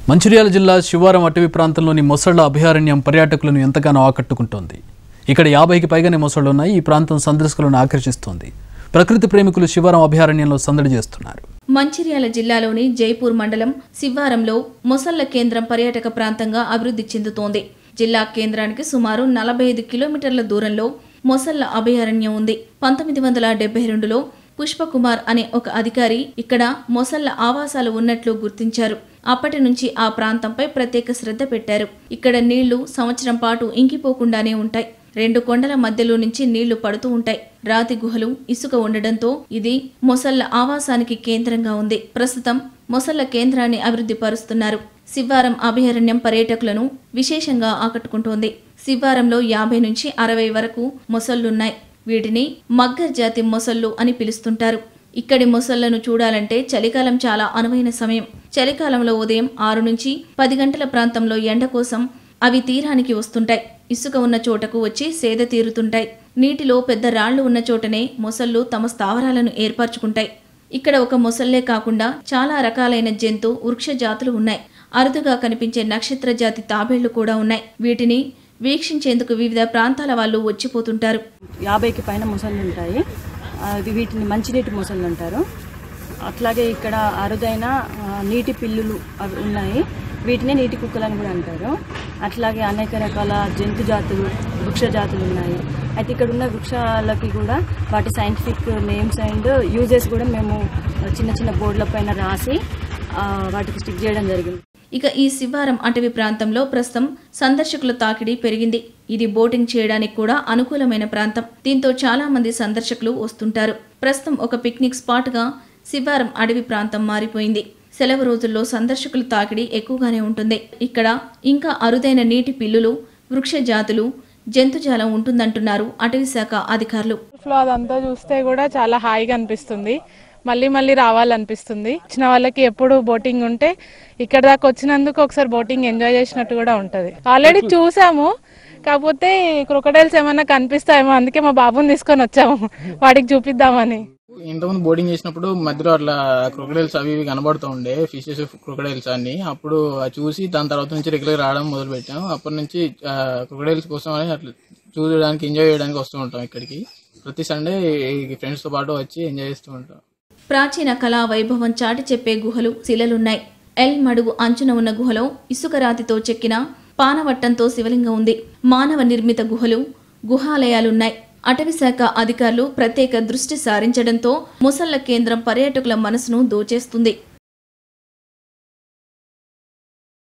మంచిర్యాల జిల్లా శివారం అటవీ ప్రాంతంలోని మొసళ్ల అభయారణ్యం పర్యాటకులను ఎంతగానో ఆకట్టుకుంటోంది ఇక్కడ యాభైకి పైగానే మొసళ్ళు ఉన్నాయి ఈ ప్రాంతం సందర్శకులను ఆకర్షిస్తోంది ప్రకృతి ప్రేమికులు శివారం అభయారణ్యంలో సందడి చేస్తున్నారు మంచిర్యాల జిల్లాలోని జైపూర్ మండలం శివారంలో మొసళ్ల కేంద్రం పర్యాటక ప్రాంతంగా అభివృద్ధి చెందుతోంది జిల్లా కేంద్రానికి సుమారు నలభై ఐదు కిలోమీటర్ల దూరంలో మొసళ్ల అభయారణ్యం ఉంది పంతొమ్మిది వందల డెబ్బై రెండులో పుష్పకుమార్ అనే ఒక అధికారి ఇక్కడ మొసళ్ల ఆవాసాలు ఉన్నట్లు గుర్తించారు అప్పటి నుంచి ఆ ప్రాంతంపై ప్రత్యేక శ్రద్ధ పెట్టారు ఇక్కడ నీళ్లు సంవత్సరం పాటు ఇంకిపోకుండానే ఉంటాయి రెండు కొండల మధ్యలో నుంచి నీళ్లు పడుతూ ఉంటాయి రాతి గుహలు ఇసుక ఉండడంతో ఇది మొసళ్ల ఆవాసానికి కేంద్రంగా ఉంది ప్రస్తుతం మొసళ్ల కేంద్రాన్ని అభివృద్ధి పరుస్తున్నారు శివారం అభయారణ్యం పర్యాటకులను విశేషంగా ఆకట్టుకుంటోంది శివారంలో యాభై నుంచి అరవై వరకు మొసళ్లున్నాయి వీటిని మగ్గర్ జాతి మొసళ్ళు అని పిలుస్తుంటారు ఇక్కడి మొసళ్లను చూడాలంటే చలికాలం చాలా అనువైన సమయం చలికాలంలో ఉదయం ఆరు నుంచి పది గంటల ప్రాంతంలో ఎండ కోసం అవి తీరానికి వస్తుంటాయి ఇసుక ఉన్న చోటకు వచ్చి సేద తీరుతుంటాయి నీటిలో పెద్ద రాళ్లు ఉన్న చోటనే మొసళ్ళు తమ స్థావరాలను ఏర్పరచుకుంటాయి ఇక్కడ ఒక మొసళ్లే కాకుండా చాలా రకాలైన జంతు వృక్ష జాతులు ఉన్నాయి అరుదుగా కనిపించే నక్షత్ర జాతి తాబేళ్లు కూడా ఉన్నాయి వీటిని వీక్షించేందుకు వివిధ ప్రాంతాల వాళ్ళు వచ్చిపోతుంటారు యాభైకి పైన మొసళ్ళు ఉంటాయి అది వీటిని మంచినీటి మొసళ్ళు అంటారు అట్లాగే ఇక్కడ అరుదైన ఆ, నీటి పిల్లులు అవి ఉన్నాయి వీటిని నీటి కుక్కలని కూడా అంటారు అట్లాగే అనేక రకాల జంతు జాతులు వృక్ష జాతులు ఉన్నాయి అయితే ఇక్కడ ఉన్న వృక్షాలకి కూడా వాటి సైంటిఫిక్ నేమ్స్ అండ్ యూజెస్ కూడా మేము చిన్న చిన్న బోర్డుల పైన రాసి ఆ, వాటికి స్టిక్ చేయడం జరిగింది ఇక ఈ శివారం అటవీ ప్రాంతంలో ప్రస్తుతం సందర్శకుల తాకిడి పెరిగింది ఇది బోటింగ్ చేయడానికి కూడా అనుకూలమైన ప్రాంతం దీంతో చాలా మంది సందర్శకులు వస్తుంటారు ప్రస్తుతం ఒక పిక్నిక్ స్పాట్ గా శివారం అడవి ప్రాంతం మారిపోయింది సెలవు రోజుల్లో సందర్శకుల తాకిడి ఎక్కువగానే ఉంటుంది ఇక్కడ ఇంకా అరుదైన నీటి పిల్లులు వృక్ష జాతులు జంతుజాలం ఉంటుందంటున్నారు అటవీ శాఖ అధికారులు ఫ్లో అదంతా చూస్తే కూడా చాలా హాయిగా అనిపిస్తుంది మళ్ళీ మళ్ళీ రావాలనిపిస్తుంది వచ్చిన వాళ్ళకి ఎప్పుడు బోటింగ్ ఉంటే ఇక్కడ దాకా వచ్చినందుకు ఒకసారి బోటింగ్ ఎంజాయ్ చేసినట్టు కూడా ఉంటది ఆల్రెడీ చూసాము కాకపోతే క్రొకడైల్స్ ఏమైనా కనిపిస్తాయేమో అందుకే మా బాబుని తీసుకొని వచ్చాము వాడికి చూపిద్దామని ఇంతకుముందు బోర్డింగ్ చేసినప్పుడు మధ్యలో అట్లా క్రొకడైల్స్ అవి ఇవి కనబడుతూ ఉండే ఫిషెస్ క్రొకడైల్స్ అన్ని అప్పుడు అది చూసి దాని తర్వాత నుంచి రెగ్యులర్ రావడం మొదలు పెట్టాం అప్పటి నుంచి క్రొకడైల్స్ కోసం అని అట్లా చూడడానికి ఎంజాయ్ చేయడానికి వస్తూ ఉంటాం ఇక్కడికి ప్రతి సండే ఫ్రెండ్స్ తో పాటు వచ్చి ఎంజాయ్ చేస్తూ ఉంటాం ప్రాచీన కళా వైభవం చాటి చెప్పే గుహలు శిలలున్నాయి ఎల్ మడుగు అంచున ఉన్న గుహలో ఇసుక రాతితో చెక్కిన పానవట్టంతో శివలింగం ఉంది మానవ నిర్మిత గుహలు గుహాలయాలున్నాయి అటవీ శాఖ అధికారులు ప్రత్యేక దృష్టి సారించడంతో ముసళ్ల కేంద్రం పర్యాటకుల మనసును దోచేస్తుంది